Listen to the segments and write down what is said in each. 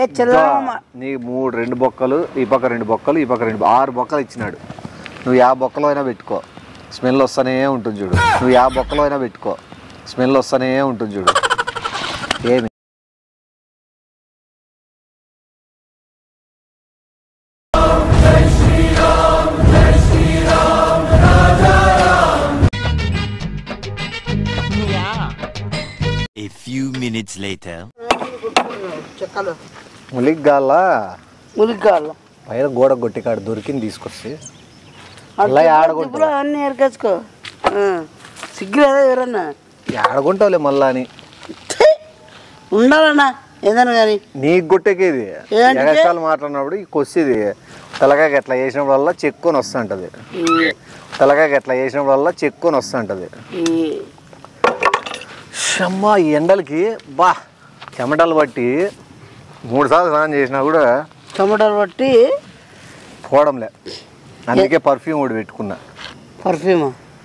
ఏ చిల్లర నీ మూడు రెండు బొక్కలు ఈ పక్క రెండు బొక్కలు ఈ పక్క రెండు ఆరు బొక్కలు ఇచ్చినాడు నువ్వు యా బొక్కలో అయినా పెట్టుకో స్మెల్ వస్తూనే ఉంటుంది చూడు నువ్వు యా బొక్కలో అయినా పెట్టుకో స్మెల్ వస్తూనే ఉంటుంది చూడు ఏమి A few minutes later. చెక్కలు ములిగ్గాల ములికాళ్ళు పైన గోడ కొట్టి కాడ దొరికింది తీసుకొచ్చి అలా ఆడగొట్టు ఇప్పుడు అన్నీ ఎరకేసుకో సిగ్గులేదా ఎవరన్నా ఆడగుంటావులే మళ్ళా అని ఛీ! ఉండాలన్నా ఏదన్నా కానీ నీకు గుట్టెకేది ఏంటిది? ఎగస్ట్రాలు మాట్లాడినప్పుడు ఈ కొస్సిది తలకాయకి ఎట్లా చేసినప్పుడల్లా చెక్కుని వస్తుంటది తలకాయకి ఎట్లా చేసినప్పుడల్లా చెక్కుని వస్తుంటది అమ్మా ఈ ఎండలకి బా చెమటలు పట్టి మూడు సార్లు స్నానం చేసినా కూడా టమాటాలు పట్టి పోవడంలే అందుకే పర్ఫ్యూమ్ ఒకటి పెట్టుకున్నా పర్ఫ్యూమ్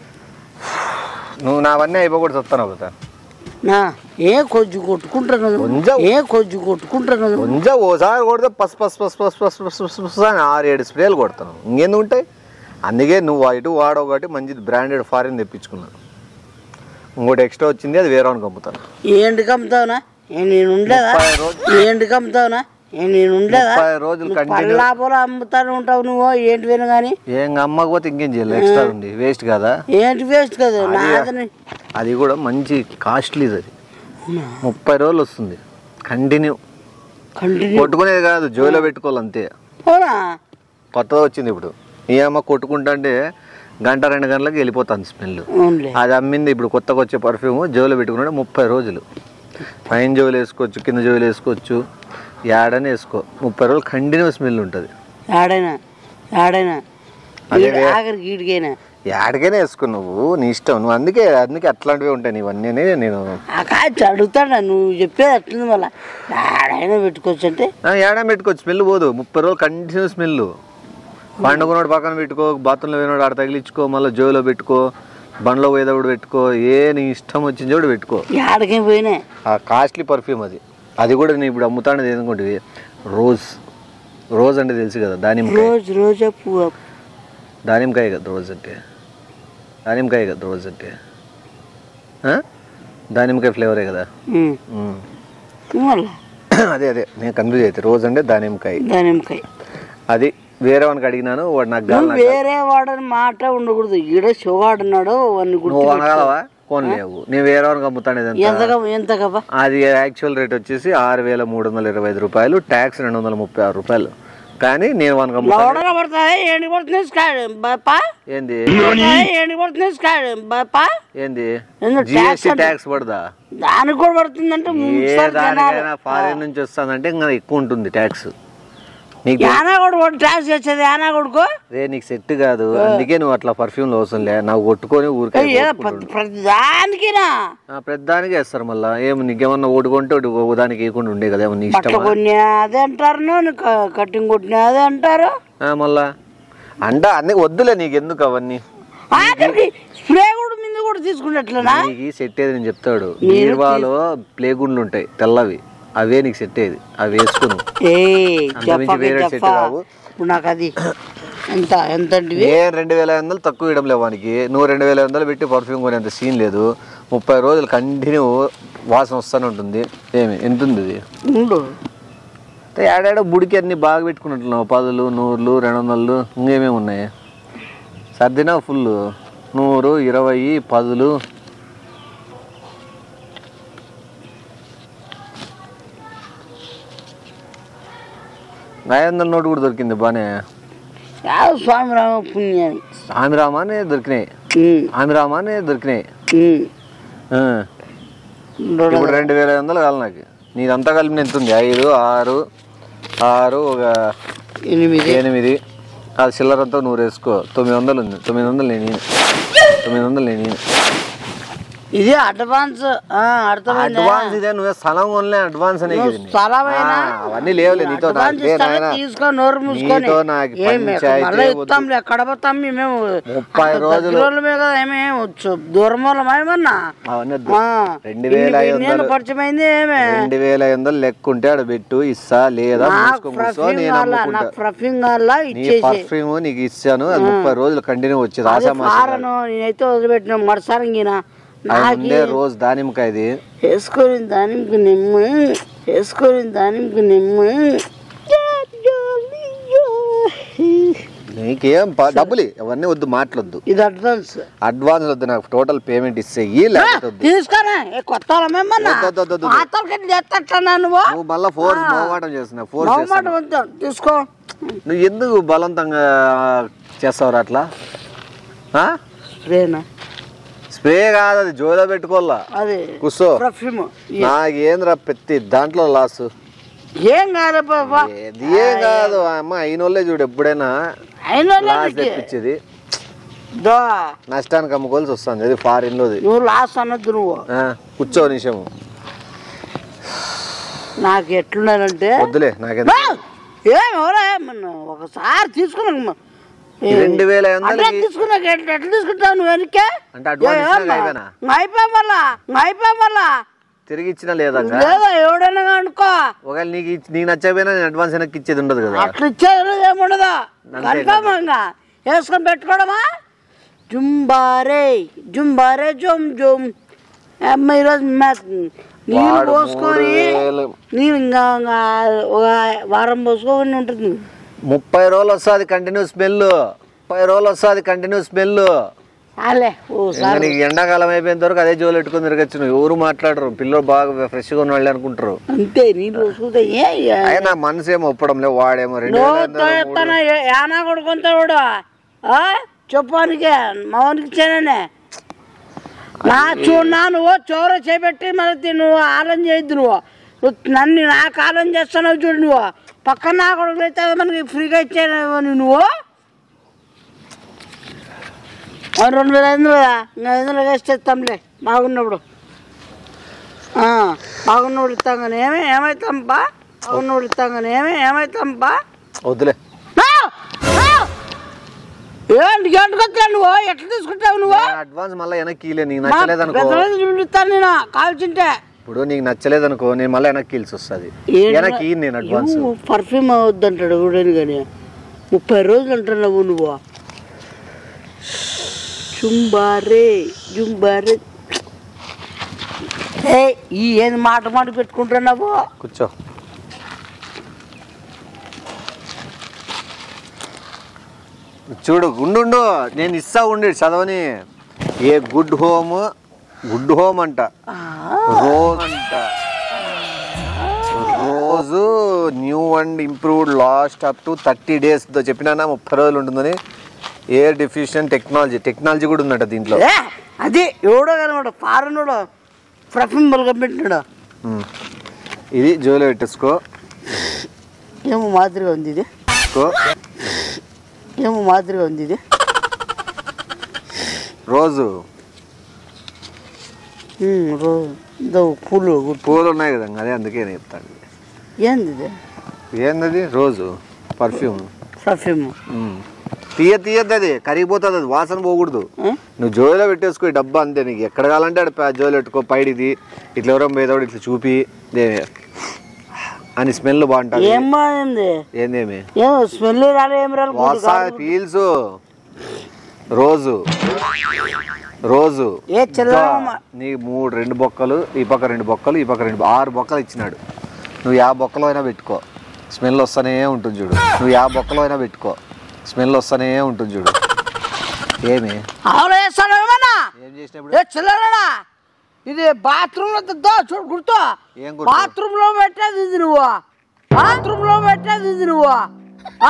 నువ్వు నావన్నీ అయిపోకూడదు వస్తాను కదా నా ఏ కొంచెం కొట్టుకుంటాను కొంచెం. ఏ కొంచెం కొట్టుకుంటాను కొంచెం ఓసారి కొడితే పస్ పస్ పస్ పస్ పస్ పస్ పస్ పస్ అని ఆరు ఏడు స్ప్రేలు కొడతాను ఇంకెందుకు ఉంటాయి అందుకే నువ్వు ఇటు వాడవు కాబట్టి మంచిది బ్రాండెడ్ ఫారిన్ తెప్పించుకున్నాను ఇంకోటి ఎక్స్ట్రా వచ్చింది అది వేరే వానికి అమ్ముతాను ఏంటికి అమ్ముతావునా ఏ నేను ఉండేదా ముప్పై రోజులు. ఏంటికి అమ్ముతావునా ఏ నేను ఉండేదా ముప్పై రోజులు నువ్వు కంటిన్యూ పల్లాపోలా అమ్ముతాను ఉంటావు నువ్వు ఏంటి విను కానీ ఏం అమ్మకపోతే ఇంకేం చేయాలి ఎక్స్ట్రా ఉంది వేస్ట్ కదా ఏంటి వేస్ట్ కదా నాదని అది కూడా మంచి కాస్ట్లీది అది ముప్పై రోజులు వస్తుంది కంటిన్యూ కంటిన్యూ కొట్టుకునేది కాదు జోలో పెట్టుకోవాలి అంతే అవునా కొత్తగా వచ్చింది ఇప్పుడు ఈ అమ్మ కొట్టుకుంటుంటే గంట రెండు గంటలకు వెళ్ళిపోతుంది స్మెల్ అవునులే అది అమ్మింది ఇప్పుడు కొత్తగా వచ్చే పర్ఫ్యూమ్ జోలో పెట్టుకున్నాడు ముప్పై రోజులు పైన జోలు వేసుకోవచ్చు కింద జోలు వేసుకోవచ్చు యాడని వేసుకో ముప్పై రోజులు కంటిన్యూ స్మెల్ ఉంటుంది ఆడైనా ఆడైనా అదే వే- ఆఖరికి గీడికైనా యాడికైనా వేసుకో నువ్వు నీ ఇష్టం నువ్వు అందుకే అందుకే అట్లాంటివి ఉంటాయి నీవన్నీ నేను ఆ కాచి అడుగుతాడా నువ్వు చెప్పేది అట్లుంది మళ్ళా ఆడైనా పెట్టుకోవచ్చు అంటే ఆ, ఏడా పెట్టుకోవచ్చు స్మెల్ పోదు ముప్పై రోజులు కంటిన్యూ స్మెల్ పండుకున్నాడు పక్కన పెట్టుకో బాత్రూంలో పోయినాడు ఆడ తగిలించుకో మళ్ళీ జోలో పెట్టుకో బండ్లో పోయేటప్పుడు పెట్టుకో ఏ నీ ఇష్టం వచ్చిన చోటు పెట్టుకో ఆడకేం పోయినా ఆ కాస్ట్లీ పర్ఫ్యూమ్ అది అది కూడా నేను ఇప్పుడు అమ్ముతానది ఎందుకుంటుంది రోజ్ రోజ్ అంటే తెలుసు కదా దానిమ్మకాయ రోజు రోజా పువ్వు దానిమ్మకాయ కదా రోజ్ అంటే దానిమ్మకాయ కదా రోజ్ అంటే ఆ? దానిమ్మకాయ ఫ్లేవరే కదా ఉమ్. ఉమ్. మళ్ళా అదే అదే నేను కన్ఫ్యూజ్ అయితే రోజ్ అంటే దానిమ్మకాయ దానిమ్మకాయ అది వేరే వానికి అడిగినాను వాడు నాకు గాలి నువ్వు వేరే వాడని మాట ఉండకూడదు ఈడ శివాడున్నాడు వాడిని గుర్తు నువ్వు అనగలవా కొనలేవు నేను వేరే వానికి అమ్ముతాను ఇదంతా ఎంతగా ఎంత కబ్బా అది యాక్చువల్ రేట్ వచ్చేసి ఆరు వేల మూడు వందల ఇరవై ఐదు రూపాయలు ట్యాక్స్ రెండు వందల ముప్పై ఆరు రూపాయలు కానీ నేను వానికి అమ్ముతాను లోడగా పడుతుంది ఏంటి పడుతుంది స్కాడ్ బాపా ఏంది ఏంటి పడుతుంది స్కాడ్ బాపా ఏంది ఏందో tax జిఎస్టీ అంటే- ట్యాక్స్ పడదా దానికి కూడా పడుతుందంటే ఏ ముసలి జనాలు. దానికైనా ఫారిన్ నుంచి వస్తుందంటే ఇంకా ఎక్కువ ఉంటుంది ట్యాక్స్ నీకు యానా కూడా వాడు ట్యాక్స్ వచ్చేది యానా కొడుకు రే నీకు సెట్ కాదు అందుకే నువ్వు అట్లా పర్ఫ్యూమ్ లో అవసరం లే నాకు కొట్టుకొని ఊరికే ఏదో ప్రతి ప్రతి దానికినా పెద్దానికి వేస్తారు మళ్ళా ఏమి నీకేమన్నా ఓడుకుంటే ఒకటి ఓ దానికి వేయకుండా ఉండే కదా ఏమన్నా నీ బట్టలు ఇష్టమా కొన్నా అదే అంటారు నువ్వు క- కటింగ్ కొట్టినా అదే అంటారు ఆ, మళ్ళా అంట అన్ని వద్దులే నీకు ఎందుకు అవన్నీ ఆఖరికి స్ప్రే కూడా మీద కూడా తీసుకున్నట్లేనా నీకు సెట్ ఏది నేను చెప్తాడు బీరువాలో ప్లే గుండ్లు ఉంటాయి తెల్లవి అవే నీకు సెట్ అయ్యేది అవి వేసుకును ఏ అంతమించి చెప్పక వేరే సెట్ చెప్ప కావు ఇప్పుడు నాకు అది ఎంత ఎంత అంటివి? నేను రెండు వేల ఐదు వందలు తక్కువ ఇవ్వడం లేవు వానికి నువ్వు రెండు వేల ఐదు వందలు పెట్టి పర్ఫ్యూమ్ కొనేంత సీన్ లేదు ముప్పై రోజులు కంటిన్యూ వాసన వస్తూనే ఉంటుంది ఏమి ఎంత ఉంది ఇది ఉండు అంటే ఏడాడో బుడికి అన్ని బాగా పెట్టుకున్నట్లున్నావు పదులు నూరులు రెండు వందలు ఇంకేమేమి ఉన్నాయి సర్దినా ఫుల్ నూరు ఇరవై పదులు ఐదు వందల నోటు కూడా దొరికింది బాగానే యావ స్వామి రామ పుణ్యాన్ని ఆమె రామానే దొరికినాయి ఉమ్, ఆమె రామానే దొరికినాయి ఉమ్. ఆ. ఉండు. ఇప్పుడు రెండు వేల ఐదు వందలు కావాలి నాకు నీదంతా కలిపి ఎంత ఉంది ఐదు ఆరు ఆరు ఒక ఎనిమిది ఎనిమిది అది చిల్లరంతా నూరు వేసుకో తొమ్మిది వందలు ఉంది తొమ్మిది వందలు నేను ఈయన. తొమ్మిది వందలు నేను ఈయన. ఇది అడ్వాన్స్ ఆ, అర్థమైందా అడ్వాన్స్ ఇదే నువ్వే స్థలం కొనలే అడ్వాన్స్ అనే నువ్వు కదా ఇది. స్థలమైనా ఆ, అవన్నీ లేవులే నీతో నాకు అడ్వాన్స్ లే ఇస్తారా? నాయనా. తీసుకో నోరు మూసుకొని నీతో నాకు ఏం పంచాయతీ మళ్ళీ వద్దు. ఇస్తాంలే కడపతాం మేము ముప్పై రోజులు. దగ్గరోళ్ళమే కదా ఏమే వచ్చు దూరం వాళ్ళం ఏమన్నా అవన్నీ వద్దు. ఆ, రెండు వేల ఇన్ని- ఐదు ఇన్ని ఏళ్ళు వందలు పరిచయమైంది ఏమే రెండు వేల ఐదు వందలు లెక్క ఉంటే ఆడ పెట్టు ఇస్తా లేదా నాకు మూసుకో మూసుకో ప్రఫ్యూమ్ నేను కావాలా అమ్ముకుంటా నాకు ప్రఫ్యూమ్ కావాలా నీ ఇచ్చేసి పర్ఫ్యూమ్ నీకు ఇచ్చాను అది ముప్పై రోజులు కంటిన్యూ వచ్చేది అదే ఆశా ఫారను నేనైతే వదిలిపెట్టిన మడసారంగిన నాకు ఉండే రోజు దానిమ్మకాయది వేసుకొని దానికి నిమ్మ వేసుకొని దానికి నిమ్మ నీకేం ప- డబ్బులు ఇ. అవన్నీ వద్దు మాట్లాడొద్దు ఇది అడ్వాన్స్ అడ్వాన్స్ వద్దు నాకు టోటల్ పేమెంట్ ఇస్తే ఈ లేకపోతే వద్దు తీసుకురా ఏ కొత్త వాళ్ళమేమన్నా వద్దు, వద్దు, వద్దు, వద్దు. పాతలకి చేస్తన్నా నువ్వు నువ్వు మళ్ళీ ఫోర్స్ మోగాటం చేస్తున్నావు ఫోర్స్ మొహమాట చేస్తున్నావు వద్దు తీసుకో నువ్వు ఎందుకు బలవంతంగా చేస్తావు అట్లా ఆ? స్ప్రేనా స్ప్రే కాదు అది జోలో పెట్టుకోవాలా అది కూర్చో పర్ఫ్యూమ్ నాకేంద్రా ప్రతి దాంట్లో లాసు ఏం కాదు బాబా ఏది ఏం కాదు అమ్మ అయినోళ్ళే చూడు ఎప్పుడైనా అయినా లాస్ తెప్పించేది దో నష్టానికి అమ్ముకోవాల్సి వస్తుంది అది ఫారిన్ లోది నువ్వు లాస్ అన్నద్దు నువ్వు ఆ, కూర్చో నిమిషం నాకు ఎట్లున్నానంటే వద్దులే నాకెంత ఏం ఎవరా మొన్న ఒకసారి తీసుకున్నాక రెండు వేల ఐదు వందలకి తీసుకున్నాక ఎట్లా ఎట్లా తీసుకుంటావు నువ్వు వెనక్కే అంటే అడ్వాన్స్ ఇచ్చినాక అయిపోయినా? అయిపోయా మళ్ళా అయిపోయా మళ్ళా తిరిగి ఇచ్చినా లేదా లేదా ఎవడైనా అనుకో ఒకవేళ నీకు ఇచ్చి- నీకు నచ్చకపోయినా నేను అడ్వాన్స్ వెనక్కి ఇచ్చేది ఉండదు కదా అట్లా ఇచ్చేది ఏముండదు కన్ఫామ్గా వేసుకొని పెట్టుకోవడమా జుంబారే జుంబారే జుమ్ జుమ్ అమ్మ ఈరోజు మ్యాచ్ నీళ్ళు వాడు పోసుకొని మూడు వేలు. నీళ్ళు ఇంకా ఇంకా ఒక వారం పోసుకొని ఉంటుంది ముప్పై రోజులు వస్తుంది కంటిన్యూ స్మెల్ ముప్పై రోజులు వస్తుంది కంటిన్యూ స్మెల్ చాలే ఓ ఇంకా నీకు ఎండాకాలం అయిపోయిన వరకు అదే జోలు పెట్టుకొని తిరగచ్చు నువ్వు ఎవరు మాట్లాడరు పిల్లలు బాగా ఫ్రెష్గా ఉన్న వాళ్ళు అనుకుంటారు అంతే నీళ్ళు పోసుకుంటే ఏ ఏ- అయినా మనసు ఏమో ఒప్పడం లేవు వాడేమో రెండు వేల ఐదు నువ్వు వందలు, ఎత్తానా యానా కొడుకుంటాడు చెప్పానికి మౌనికి ఇచ్చాననే నా చూడనా నువ్వు చోర చేపెట్టి మరి నువ్వు ఆలం చేయొద్దు నువ్వు నువ్వు నన్ను నాకు ఆలం చేస్తున్నావు చూడు నువ్వు పక్కన నా కొడుకు అయితే అది మనకి ఫ్రీగా ఇచ్చాను నువ్వు ఆ, రెండు వేల ఐదు వందలు కదా ఇంకా ఐదు వందలు వేస్ట్ ఇస్తాంలే బాగున్నప్పుడు ఆ, బాగున్నప్పుడు ఇస్తాం కానీ ఏమి ఏమవుతాం బా బాగున్నప్పుడు ఇస్తాం కానీ ఏమి ఏమవుతాం బా వద్దులే ఏంటి గంటకొచ్చా నువ్వు ఎట్లా తీసుకుంటావు నువ్వు అడ్వాన్స్ మళ్ళీ వెనక్కి ఇలే నీకు నచ్చలేదు అనుకో పెద్దవాళ్ళకి చూపిస్తాను నేను కాల్చింటే ఇప్పుడు నీకు నచ్చలేదు అనుకో నేను మళ్ళీ వెనక్కి ఇల్సి వస్తుంది వెనక్కి ఇయ్యను నేను అడ్వాన్స్ పర్ఫ్యూమ్ అవద్దంటాడు ఎవడని కానీ ముప్పై రోజులు అంటున్నావు నువ్వు జుంబారే జుంబారే ఏ ఈ ఏంది మాట మాట పెట్టుకుంటున్నావు కూర్చో చూడు ఉండు నేను ఇస్తా ఉండి చదవని ఏ గుడ్ హోమ్ గుడ్ హోమ్ అంట రోజ్ అంట రోజు new and improved last up to thirty days చెప్పినా ముప్పై రోజులు ఉంటుందని ఎయిర్ డిఫ్యూషన్ టెక్నాలజీ టెక్నాలజీ కూడా ఉందంట దీంట్లో ఏ అది ఎవడో కనమాట ఫారెనోడు పర్ఫ్యూమ్ బల్గా పెట్టినాడు ఉమ్. ఇది జోలో పెట్టేసుకో ఏమో మాదిరిగా ఉంది ఇది తీసుకో. ఏమో మాదిరిగా ఉంది ఇది రోజు ఉమ్, రో- ఇదో పూలు గుట్టు పూలు ఉన్నాయి కదా అదే అందుకే నేను చెప్తాను ఏంది ఇది ఏందది రోజు పర్ఫ్యూమ్ పర్ఫ్యూమ్ తీయ తీయద్దు అది కరిగిపోతుంది అది వాసన పోకూడదు నువ్వు జోలో పెట్టేసుకో ఈ డబ్బా అంతే నీకు ఎక్కడ కావాలంటే అక్కడ జోలో పెట్టుకో పైడిది ఇట్లా ఎవరో పోయేదాడు ఇట్లా చూపి దే అని స్మెల్ బాగుంటుంది ఏం బాగుంది ఏందేమి ఏమో స్మెల్ రాలే ఏం రాలి వాస పీల్స్ రోజు రోజు ఏ చిల్లమ్మ నీ మూడు రెండు బొక్కలు ఈ పక్క రెండు బొక్కలు ఈ పక్క రెండు బొ- ఆరు బొక్కలు ఇచ్చినాడు నువ్వు యా బొక్కలో అయినా పెట్టుకో స్మెల్ వస్తూనే ఉంటుంది చూడు నువ్వు యా బొక్కలో అయినా పెట్టుకో స్మెల్ వస్తూనే ఉంటుంది చూడు ఏమి ఆవులు వేస్తాను ఏమన్నా ఏం చేసినప్పుడు ఏ చిల్లరడా ఇది బాత్రూమ్ లో దో చూడు గుర్తు ఏం గుర్తు? బాత్రూమ్ లో పెట్టేది ఇది నువ్వు బాత్రూమ్ లో పెట్టేది ఇది నువ్వు ఆ?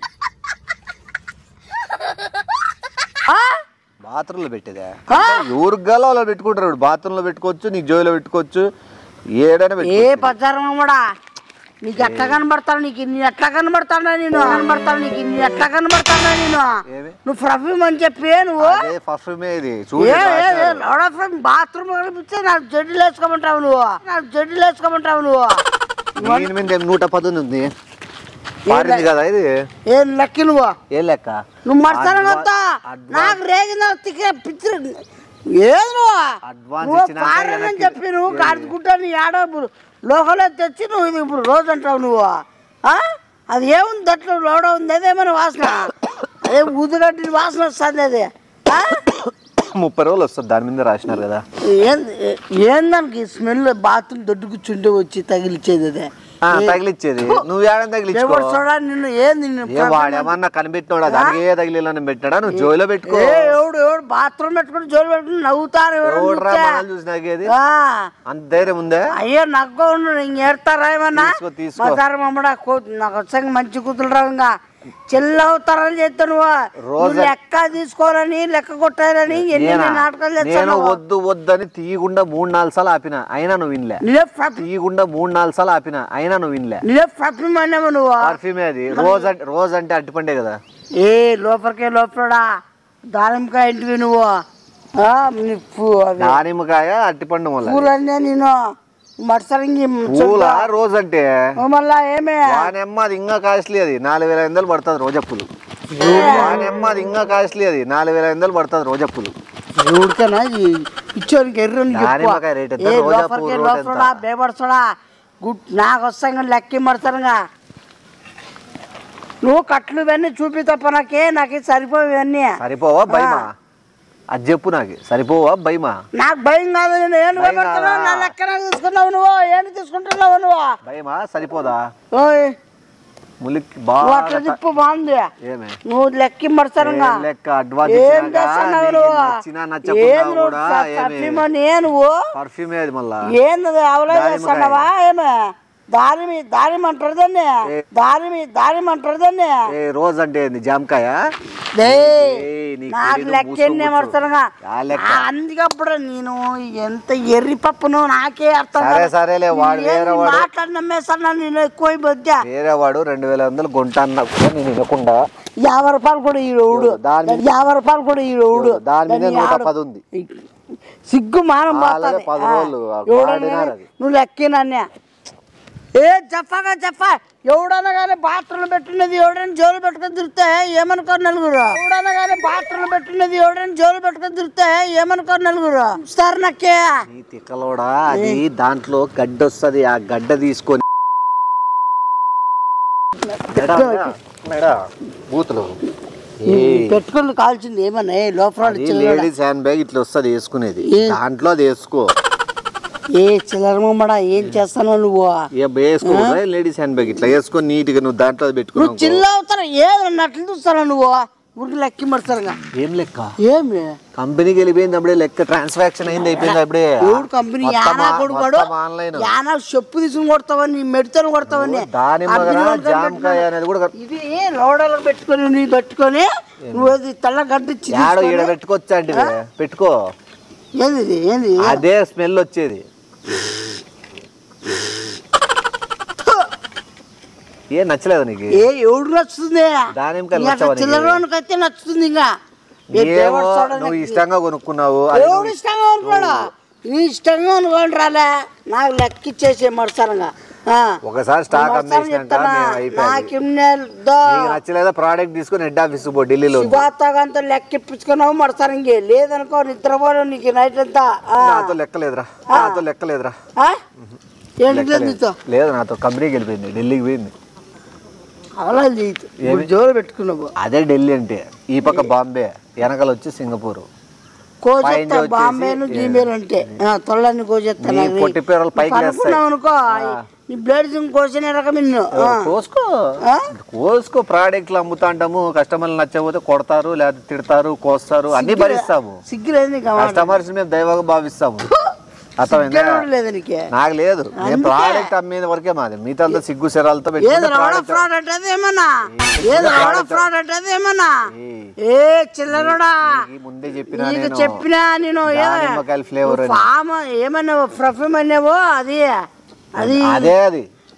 ఆ? బాత్రూంలో పెట్టేదా ఆ? ఎవరికి గల అలా పెట్టుకుంటారు బాత్రూంలో పెట్టుకోవచ్చు నీకు జోలో పెట్టుకోవచ్చు ఏడైనా ఏ పెట్టుకోవచ్చు పచారం కూడా నీకు ఎట్లా కనబడతాను నీకు నీ ఎట్లా కనబడతాడా నేను కనబడతాను నీకు నీ ఎట్లా కనబడతాడా నేను ఏమి? నువ్వు పర్ఫ్యూమ్ అని చెప్పి నువ్వు అదే పర్ఫ్యూమే ఇది చూడు ఏ ఇట్లా రాసినారు. లోడ ఫ్రమ్ బాత్రూమ్ కనిపిస్తే నాకు జడ్డీలు వేసుకోమంటావు నువ్వు నాకు జడ్డీలు వేసుకోమంటావు నువ్వు దీని మీద ఏం నూట పది ఉంది పారింది కదా ఇది ఏం లక్కి నువ్వు ఏ లెక్క నువ్వు మడతాను కదా అడ్వాన్స్- నాకు రేగిన తిక్క పిచ్చి ఏది నువ్వు అడ్వాన్స్ నువ్వు ఇచ్చినాక పారని వెనక్కి- చెప్పి నువ్వు కాడుకుంటా నీ ఆడ లోకలో తెచ్చి నువ్వు ఇది ఇప్పుడు రోజు అంటావు నువ్వు ఆ? అది ఏముంది దట్లో లోడ ఉంది అదేమైనా వాసన అదే ఊదుగడ్డి వాసన వస్తుంది అది ఆ? ముప్పై రోజులు వస్తుంది దాని మీద రాసినారు కదా ఏంది ఏందానికి స్మెల్ బాత్రూమ్ దొడ్డు కూర్చుంటే వచ్చి తగిలిచ్చేది అదే ఆ, తగిలిచ్చేది నువ్వు ఏడని తగిలించుకో ఎవరు చూడా నిన్ను ఏంది నిన్ను ఏ వాడేమన్నా కనిపెట్టినోడా దానికి ఏ తగిలిలని పెట్టాడా నువ్వు జోలో పెట్టుకో ఏ ఎవడు ఎవడు బాత్రూమ్ పెట్టుకుని జోలు పెట్టుకుని నవ్వుతారు ఎవరు ఎవడురా చూస్తే? మనల్ని చూసినాకేది ఆ, అంత ధైర్యం ఉందే అయ్యో నగ్గ ఉండు ఇంక ఏడతారా ఏమన్నా తీసుకో, తీసుకో. మతారు మమ్మడా కూ- నాకు వచ్చాక మంచి కూతురు రావు ఇంకా చెల్లి అవుతారని చెప్తాను నువ్వు రోజు- నువ్వు లెక్క తీసుకోవాలని లెక్క కొట్టాలని ఎన్ని నేనా? నాటకాలు నేను చేస్తాను వద్దు వద్దని తీయకుండా మూడు నాలుగు సార్లు ఆపిన అయినా నువ్వు వినలే నిలే ఫ్యాప్ తీయకుండా మూడు నాలుగు సార్లు ఆపిన అయినా నువ్వు వినలే నిలే ఫ్యాప్ అన్నావు నువ్వు పర్ఫ్యూమే అది రోజు అంటే రోజు అంటే అట్టిపండే కదా ఏ లోపలికే లోపలడా దానిమ్మకాయ ఇంటివి నువ్వు ఆ, నీ పూ- అవి దానిమ్మకాయ అట్టిపండు మళ్ళీ పూలన్నీ నేను మడసరింగి పూల రోజు అంటే మళ్ళా ఏమే వానెమ్మ అది ఇంకా కాస్ట్లీ అది నాలుగు వేల ఐదు వందలు పడుతుంది రోజప్పులు వానెమ్మ అది ఇంకా కాస్ట్లీ అది నాలుగు వేల ఐదు వందలు పడుతుంది రోజప్పులు ఎవరికైనా ఇచ్చోనికి ఎర్రని దానిమ్మకాయ రేట్ ఎంత? రోజా పువ్వు రేట్ ఎంత? లోపలడా బేపడసడా గుడ్ నాకు వస్తాగా లెక్కి మడతారుగా నువ్వు కట్లు ఇవన్నీ చూపి తప్ప నాకే నాకు ఇది సరిపోవు ఇవన్నీ సరిపోవా భయమా అది చెప్పు నాకు సరిపోవా భయమా నాకు భయం కాదు నేను ఏం భయం పెడుతున్నావు కాదా? నా లెక్కన తీసుకున్నావు నువ్వు ఏంటి తీసుకుంటున్నావు నువ్వు భయమా సరిపోదా ఓయ్ ములికి నువ్వు అట్లా బాగా తిప్పు బాగుంది ఏమే నువ్వు లెక్కి మడతారుగా ఏం లెక్క అడ్వాన్స్ ఏం ఇచ్చినాక చేస్తున్నావు నీకు నువ్వు నచ్చినా నచ్చకున్నా ఏం నువ్వు కూడా పర్ఫ్యూమ్ ఏమి అని ఏ నువ్వు పర్ఫ్యూమే అది మళ్ళా ఏంది అవలా దానిమ్మకాయ. చేస్తున్నావా ఏమే దారిమి దారిమి అంటారు దాన్ని దారిమి దారిమి అంటారు దాన్ని ఏ రోజు అంటే ఏంది జామకాయ డేయ్, ఏయ్, నీకు నాకు తెలీదు, లెక్క మూసుకో, ఎన్ని కూర్చో. పడుతున్నా ఆ లెక్క. అందుకప్పుడు నేను ఎంత ఎర్రి పప్పును నాకే అర్థం సరే, కాదు. సరేలే, వాడు ఏంది వేరే వాడు. మాట్లాడి నమ్మేస్తాను నేను ఎక్కువ బొద్దా వేరే వాడు రెండు వేల వందలు గుంట అన్నా కూడా నేను వినకుండా యాభై రూపాయలు కూడా ఈ రౌడు దాని మీద- యాభై రూపాయలు కూడా ఈ రౌడు దాని మీద దాన్ని నూట ఆడు- పది ఉంది సిగ్గు మానం అలాగే పోతుంది. పది ఆ, రోజులు ఎవడన్నా వాడినారు అది. నువ్వు లెక్కినన్నే ఏ చెప్పగా చెప్ప ఎవడన్నా కానీ బాత్రూమ్ పెట్టినది ఎవడైనా జోలు పెట్టుకొని తిరిగితే ఏమనుకోరు నలుగురు ఎవడన్నా కానీ బాత్రూమ్ పెట్టినది ఎవడైనా జోలు పెట్టుకొని తిరిగితే ఏమనుకోరు నలుగురు సార్ నక్కే ఈ తిక్కలోడా అది దాంట్లో గడ్డ వస్తుంది ఆ గడ్డ తీసుకొని మేడా, మేడా, మేడా, బూతులు ఏయ్, పెట్టుకుని కాల్చింది ఏమన్నా ఏ లోపల అది చిల్లర లేడీస్ హ్యాండ్ బ్యాగ్ ఇట్లా వస్తుంది వేసుకునేది ఏ? దాంట్లో అది వేసుకో ఏ చిల్లర మమ్మడా ఏం చేస్తానో నువ్వు ఏ వేసుకో లేడీస్ హ్యాండ్ బ్యాగ్ ఇట్లా వేసుకొని నీట్ గా నువ్వు దాంట్లో అది నువ్వు పెట్టుకున్నావు చిల్ల అవుతారా ఏదన్నట్లు చూస్తాను నువ్వు ఊరికి లెక్కి మడతారుగా ఏం లెక్క ఏమి కంపెనీకి వెళ్ళిపోయింది అప్పుడే లెక్క ట్రాన్సాక్షన్ అయింది అయిపోయింది అప్పుడే ఎవడు కంపెనీ మొత్తం యానా ఆ- కొడుకోడు మొత్తం ఆన్లైన్ యానా చెప్పు తీసుకుని కొడతావని మెడితలు కొడతావని దాని కంపెనీ మగన వాళ్ళకి జామకాయ అనేది కూడా ఇది లోడలు పెట్టుకొని నీ పెట్టుకొని నువ్వు అది తెల్ల గడ్డ ఇచ్చి యాడో ఈడ తీసుకొని- పెట్టుకోవచ్చా అంటే పెట్టుకో ఏంది ఇది? ఏంది అదే స్మెల్ వచ్చేది ఏ నచ్చలేదు నీకు ఏ ఎవడు నచ్చుతుంది దానిమ్మకాయలు ఇంకా నచ్చవా నీకు? చిల్లరవానికి అయితే నచ్చుతుంది ఇంకా ఏ ఏమో దేవడు చూడడానికి. నువ్వు ఇష్టంగా కొనుక్కున్నావు అది ఎవడు ఇష్టంగా అనుకోడా నీ ఇష్టంగా అనుకోండి రాలే నాకు లెక్క ఇచ్చేసే మడసారంగా ఒకసారి స్టాక్ అమ్మేసినాక మేము అయిపోయింది నాకేదో నీకు నచ్చలేదా ప్రోడక్ట్ తీసుకొని హెడ్ ఆఫీస్ పో ఢిల్లీలో ఉంది. శివాతాగంతా లెక్క ఇప్పించుకున్నావు మడసారు ఇంకే లేదనుకో నిద్రపోను నీకు నైట్ అంతా ఆ. నాతో లెక్కలేదురా నాతో లెక్కలేదురా ఆ? ఏంటి లేదు నీతో లేదు నాతో కంపెనీకి వెళ్ళిపోయింది ఢిల్లీకి పోయింది అలా లేదు ఇప్పుడు జోలు పెట్టుకున్నావు అదే ఢిల్లీ అంటే ఈ పక్క బాంబే వెనకాల వచ్చి సింగపూర్ కోజెత్తా పైన వచ్చేసి బాంబేను జీమేలు అంటే ఆ, తొల్లని కోజెత్తా నీ పొట్టి పేరలు పైకి లేస్తాయి. అనుకున్నావు అనుకో నీ బ్లేడ్ కోసిన రకం నిన్ను ఆ. కోసుకో ఆ? కోసుకో ప్రోడక్ట్లు అమ్ముతా అంటాము కస్టమర్లు నచ్చకపోతే కొడతారు లేకపోతే తిడతారు కోస్తారు అన్ని భరిస్తాము సిగ్గులేదు నీకు అమ్మ. కస్టమర్స్ మేము దైవంగా భావిస్తాము అర్థమైందా సిగ్గు కూడా లేదు నీకు నాకు లేదు నేను ప్రోడక్ట్ అమ్మేది వరకే మాది మిగతా సిగ్గు సిరాలతో ఏది పెట్టుకుంటే రవడ product- ఫ్రాడ్ అంటే ఏమన్నా ఏది రవడ ఫ్రాడ్ అంటే ఏమన్నా ఏయ్, ఏ చిల్లరడా నీకు ముందే చెప్పినా నీకు నేను చెప్పినా నేను ఏ- దానిమ్మకాయల ఫ్లేవర్ నువ్వు ఫామ్ ఏమన్నావు పర్ఫ్యూమ్ అన్నావు అది అది అదే అది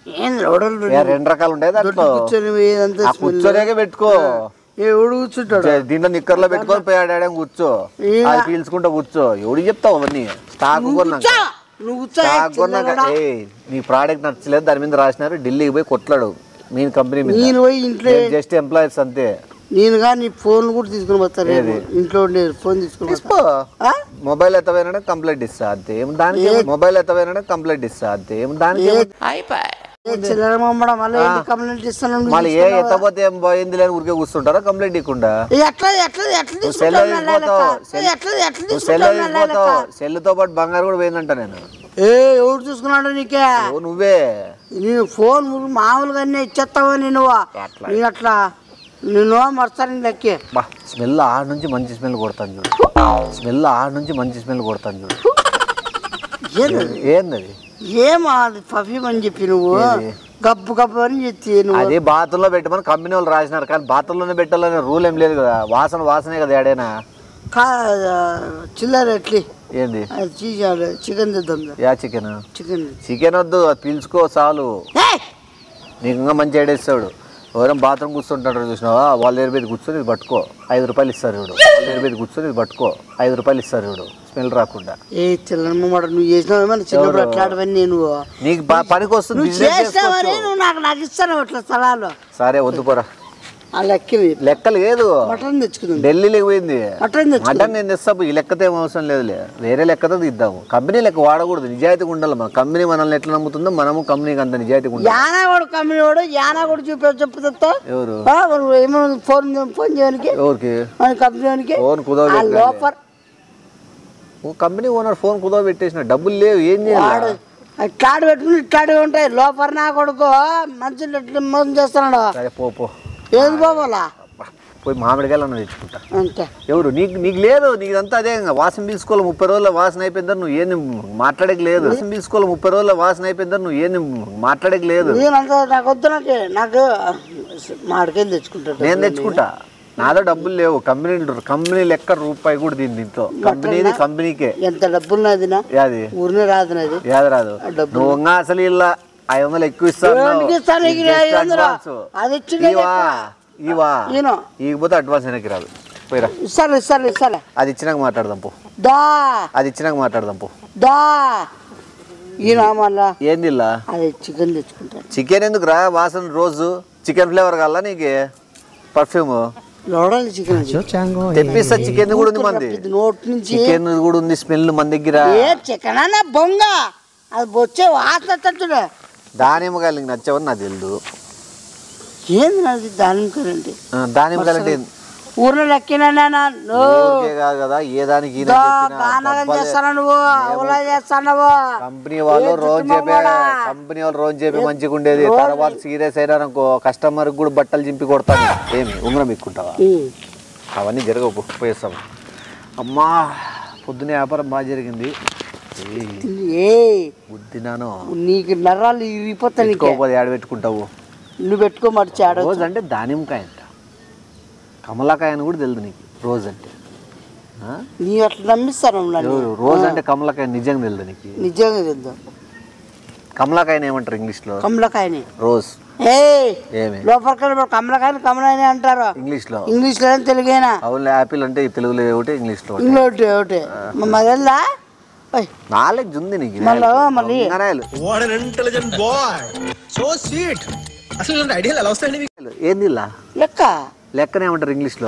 ఏంది లోడలు ఏ, రెండు రకాలు ఉంటాయి దాంట్లో కూర్చొని ఏదంతా ఆ కూర్చోనేకే పెట్టుకో ఎవడు కూర్చుంటాడు జ- దీంట్లో నిక్కర్లో పెట్టుకొని పోయాడాడే కూర్చో ఏ- అది పీల్చుకుంటా కూర్చో ఎవడికి చెప్తావు అవన్నీ స్టాక్ కొన్నాక కూర్చో నువ్వు కూర్చో స్టాక్ కొన్నాక చిన్నగాడా. ఏ నీ ప్రోడక్ట్ నచ్చలేదు దాని మీద రాసినారు ఢిల్లీకి పోయి కొట్లాడు మీ కంపెనీ మీద నేను పోయి ఇంట్లో జస్ట్ ఎంప్లాయీస్ అంతే నేనుగా నీ ఫోన్ కూడా తీసుకుని పోతాను రేపు. ఇంట్లో ఉండే ఫోన్ తీసుకుని పోతా. తీసుకో ఆ? మొబైల్ ఎత్తపోయినా కంప్లైంట్ ఇస్తా అంతే ఏం దానికి ఏం- మొబైల్ ఎత్తపోయినా కంప్లైంట్ ఇస్తా అంతే ఏం దానికి ఏం- ఏ చిల్లర మమ్మడం మళ్ళీ ఏంటి కంప్లైంట్ ఇస్తాను మళ్ళీ ఏ ఎత్తపోతే ఏం పోయింది లేని ఊరికే కూర్చుంటారా కంప్లైంట్ ఇవ్వకుండా ఏ ఎట్లా ఎట్లా ఎట్లా నువ్వు సెల్ తీసుకుంటావు నల్ల వెళ్ళిపోతావు లెక్క? సెల్ ఏ ఎట్లా ఎట్లా నువ్వు సెల్ తీసుకుంటావు నల్ల లెక్క? వెళ్ళిపోతావు సెల్లుతో పాటు బంగారు కూడా పోయిందంట నేను ఏ ఎవడు చూసుకున్నాడు నీకే ఓ నువ్వే నేను ఫోన్ మామూలుగా అన్నీ ఇచ్చేస్తావా నేను అట్లా. నేను అట్లా నేను మర్చాను లెక్కే బా స్మెల్ ఆడ నుంచి మంచి స్మెల్ కొడతాను చూడు స్మెల్ ఆడ నుంచి మంచి స్మెల్ కొడతాను చూడు ఏంది ఏందది ఏం అది పర్ఫ్యూమ్ అని చెప్పి నువ్వు ఏది? గబ్బు గబ్బు అని చెప్పి నువ్వు అది బాత్రూంలో పెట్టమని కంపెనీ వాళ్ళు రాసినారు కానీ బాత్రూంలోనే పెట్టాలనే రూల్ ఏం లేదు కదా వాసన వాసనే కదా ఏడైనా కా చిల్లర ఎట్లి ఏంది అది చీజాడు చికెన్ తెద్దాం యా చికెన్ చికెన్ చికెన్ వద్దు అది పీల్చుకో చాలు నీకు ఇంకా మంచి ఐడియా ఇస్తాడు ఎవరైనా బాత్రూమ్ కూర్చుంటాడు చూసినావా వాళ్ళ దగ్గర మీద కూర్చొని ఇది పట్టుకో ఐదు రూపాయలు ఇస్తారు చూడు వాళ్ళ దగ్గర మీద కూర్చొని ఇది పట్టుకో ఐదు రూపాయలు ఇస్తారు చూడు స్మెల్ రాకుండా ఏ చిల్లర మాట నువ్వు చేసినావేమో చిన్నప్పుడు ఎవరు? అట్లాంటివన్నీ నువ్వు నీకు బా- పనికి వస్తుంది నువ్వు business చేసినావని చేసుకోవచ్చు. నువ్వు నాకు నాకు ఇస్తాను అట్లా స్థలాలు సరే వద్దు పోరా ఆ లెక్కవి లెక్క లేదు మటన్ తెచ్చుకుందాం ఢిల్లీలోకి పోయింది మటన్ తెచ్చుకుందాం మటన్ నేను తెస్తా ఈ లెక్కతో ఏం అవసరం లేదులే వేరే లెక్కతో తీద్దాము కంపెనీ లెక్క వాడకూడదు నిజాయితీగా ఉండాలి మన కంపెనీ మనల్ని ఎట్లా నమ్ముతుందో మనము కంపెనీకి అంత నిజాయితీగా ఉండాలి యానా కూడా కంపెనీ వాడు యానా కూడా చూపే చెప్పుతా ఎవరు ఏమో ఫోన్ ఫోన్ చేయడానికి ఎవరికి మన కంపెనీ వానికి ఫోన్ కుదవ ఆ పెట్టాలి. లోపర్ ఓ కంపెనీ ఓనర్ ఫోన్ కుదవ పెట్టేసిన డబ్బులు లేవు ఏం వాడు చేయాలి ఇట్లాంటి పెట్టుకుని ఇట్లాంటివి ఉంటాయి లోపర్ నా కొడుకు మనుషులు ఎట్లా మోసం చేస్తున్నాడు సరే పో పో ఏది పోవాలా అబ్బా, పోయి మామిడికాయలు అన్న తెచ్చుకుంటా అంతే ఎవరు నీకు నీకు లేదు నీకు ఇదంతా అదే ఇంకా వాసన తీసుకోవాలి ముప్పై రోజుల వాసన అయిపోయిందని నువ్వు ఏంది మాట్లాడక లేదు వాసన తీసుకోవాలి ముప్పై రోజుల వాసన అయిపోయిందని నువ్వు ఏంది మాట్లాడక లేదు నేనంత నాకు వద్దు నాకు నాకు మాడికాయలు తెచ్చుకుంటాడు నేను తెచ్చుకుంటా నాదో డబ్బులు లేవు కంపెనీ కంపెనీ లెక్క రూపాయి కూడా దీని దీంతో కంపెనీది కంపెనీకే ఎంత డబ్బులు నాదినా యాది ఊరినే రాదు నాది యాది రాదు ఆ డబ్బులు. నువ్వు ఇంకా అసలు ఇలా ఐదు వందలు ఎక్కువ ఇస్తాను ఎవరికి ఇస్తాను నీకు నీకు just ఐదు వందలు? advance. అది ఇచ్చిందే ఇవా ఇవా నేను ఇకపోతే అడ్వాన్స్ వెనక్కి రాదు పోయిరా ఇస్తాను ఇస్తాను ఇస్తాను అది ఇచ్చినాక మాట్లాడదాం పో దా అది ఇచ్చినాక మాట్లాడదాం పో దా ఈయన మళ్ళా ఏంది ఇలా అది చికెన్ తెచ్చుకుంటాను చికెన్ ఎందుకు రా వాసన రోజు చికెన్ ఫ్లేవర్ కావాలా నీకు పర్ఫ్యూమ్ లోడల్ చికెన్ తెప్పిస్తా చికెన్ కూడా ఉంది మంది నోట్ నుంచి చికెన్ కూడా ఉంది స్మెల్ మన దగ్గర ఏ చికెన్ అన్న బొంగ అది వచ్చే వాసన తట్టుడు దానిమ్మకాయలు నీకు నచ్చావని నాకు తెలియదు ఏంది నాది దానిమ్మకాయండి ఆ, దానిమ్మకాయలు అంటే ఊర్లో లెక్కినా నో ఊరికే కాదు కదా ఏ దానికి ఈయనకి చెప్పినా గానగం డబ్బాలే. చేస్తాను నువ్వు అవులా చేస్తావు కంపెనీ వాళ్ళు ఏ రోజు చుట్టూ చెప్పే మమ్మోడా? కంపెనీ వాళ్ళు రోజు చెప్పి మంచిగా ఉండేది తర్వాత సీరియస్ అయినా అనుకో కస్టమర్ కూడా బట్టలు చింపి కొడతాను ఏమి ఉంగరం ఎక్కుంటావా అవన్నీ జరగవు పోయేస్తాము అమ్మా పొద్దునే వ్యాపారం బాగా జరిగింది ఏయ్, ఏ బుద్ధినాను నీకు నరాలు ఇరిగిపోతా నీకు పెట్టుకోకపోతే ఆడ పెట్టుకుంటావు నువ్వు పెట్టుకో మర్చాడు రోజు అంటే దానిమ్మకాయ అంట కమలాకాయ అని కూడా తెలియదు నీకు రోజు అంటే ఆ? నీ అట్లా నమ్మిస్తాను నన్ను ఎవరు? రోజు అంటే కమలాకాయ నిజంగా తెలియదు నీకు నిజంగా తెలుద్దాం కమలాకాయని ఏమంటారు ఇంగ్లీష్లో కమలకాయని రోజ్ ఏ ఏమి లోపలికి కమలకాయని కమలాయని అంటారు ఇంగ్లీష్లో ఇంగ్లీష్ లో తెలుగేనా అవును యాపిల్ అంటే తెలుగులో ఒకటి ఇంగ్లీష్లో ఒకటి ఇంకోటి ఒకటి మరి వెళ్ళా ఓయ్, నాలెడ్జ్ ఉంది నీకు మళ్ళా మళ్ళీ. వంగనాయలు. What an intelligent boy so sweet అసలు ఇలాంటి ఐడియాలు ఎలా వస్తాయండి మీకు? ఏంది ఇలా లెక్క లెక్కనే ఏమంటారు ఇంగ్లీష్లో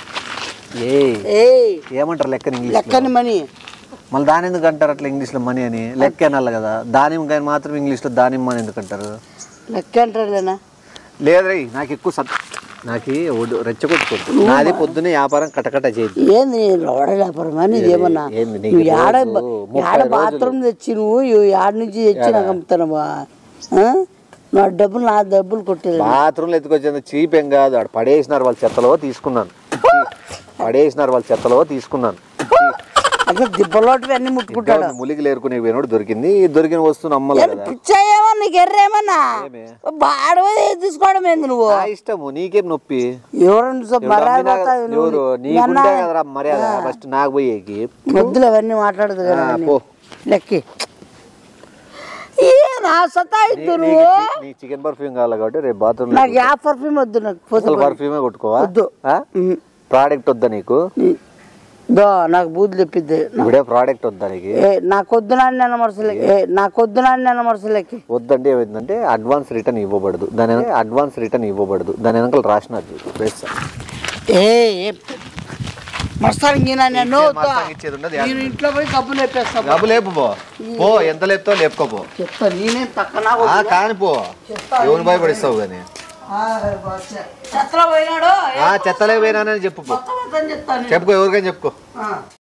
ఏ ఏ ఏమంటారు లెక్కని ఇంగ్లీష్లో లెక్కని మని మళ్ళీ దాని ఎందుకు అంటారు అట్లా ఇంగ్లీష్లో మనీ అని లెక్క అనాలి కదా దానిమ్మకాయ మాత్రం ఇంగ్లీష్లో దానిమ్మ అని ఎందుకు అంటారు లెక్క అంటారులేనా లేదరే నాకు ఎక్కువ సత్ నాకు ఒడ్డు రెచ్చగొట్టుకోవద్దు నాది పొద్దున్నే వ్యాపారం కటకట చేయద్దు ఏంది నీ లోడ వ్యాపారమా నీదేమన్నా ఏంది నీకు నువ్వు యాడ రోజు ముప్పై యాడ రోజులు. బాత్రూమ్ తెచ్చి నువ్వు ఈ యాడ నుంచి తెచ్చి నాకు అమ్ముతానవా ఆ? నా డబ్బులు నా డబ్బులు కొట్టేది బాత్రూమ్లో ఎత్తుకొచ్చేంత చీప్ ఏం కాదు ఆడ పడేసినారు వాళ్ళ చెత్తలో తీసుకున్నాను పడేసినారు వాళ్ళ చెత్తలో తీసుకున్నాను అట్లా దిబ్బలోటివి అన్ని ముట్టుకుంటాడు ములికి లేరుకునే పోయినోడు దొరికింది ఈ దొరికిన వస్తువు నమ్మలే కదా పిచ్చాయేమో నీకు ఎర్రేమన్నా ఏమే? బాడవ తీసుకోవడం ఏంది నువ్వు నా ఇష్టము నీకేం నొప్పి ఎవరన్నా సో ఎవరు మర్యాద నమ్మినా పోతావు కదా- నువ్వు. ఎవరు మీ నీకుంటే అన్న- కదరా మర్యాద ఫస్ట్ నాకు పోయేకి వద్దులు అవన్నీ మాట్లాడదు కదా ఆ, అవన్నీ. పో. లెక్కి ఏ నా సతా ఇద్దు నీ- నువ్వు నీకు నీ చికెన్ పర్ఫ్యూమ్ కావాలి కాబట్టి రేపు బాత్రూమ్ నాకు యా పర్ఫ్యూమ్ వద్దు నాకు అసలు పోతే పర్ఫ్యూమే కొట్టుకోవా వద్దు. ఆ? ఉమ్. ప్రోడక్ట్ వద్దా నీకు దో నాకు బూతులు తెప్పిద్ది ఇప్పుడే ప్రోడక్ట్ వద్దా నీకు ఏ నాకొద్దు నాన్న నెల మనుషులకి ఏ నాకొద్దు నాన్న నెల మనుషులకి వద్దంటే ఏమైందంటే అడ్వాన్స్ రిటర్న్ ఇవ్వబడదు దాని వెనక అడ్వాన్స్ రిటర్న్ ఇవ్వబడదు దాని వెనకాల రాసినారు చూడు బెస్ట్ ఏ మస్తానికి నేను నేను ఇచ్చే మస్తానికి ఇచ్చేది ఉండదు, యాడ్ నేను ఇంట్లో పోయి కబ్బులు లేపేస్తా డబ్బు లేపు పో పో ఎంత లేపుతావు లేపుకోపో చెప్తా నేనేం తక్కువ ఆ, కాని పో ఎవరు భయపడిస్తావు కానీ చెత్తలో పోయినాడు ఆ చెత్తలే పోయినానని చెప్పు పో మొత్తం మొత్తం చెప్తాను చెప్పుకో ఎవరికైనా చెప్పుకో ఆ.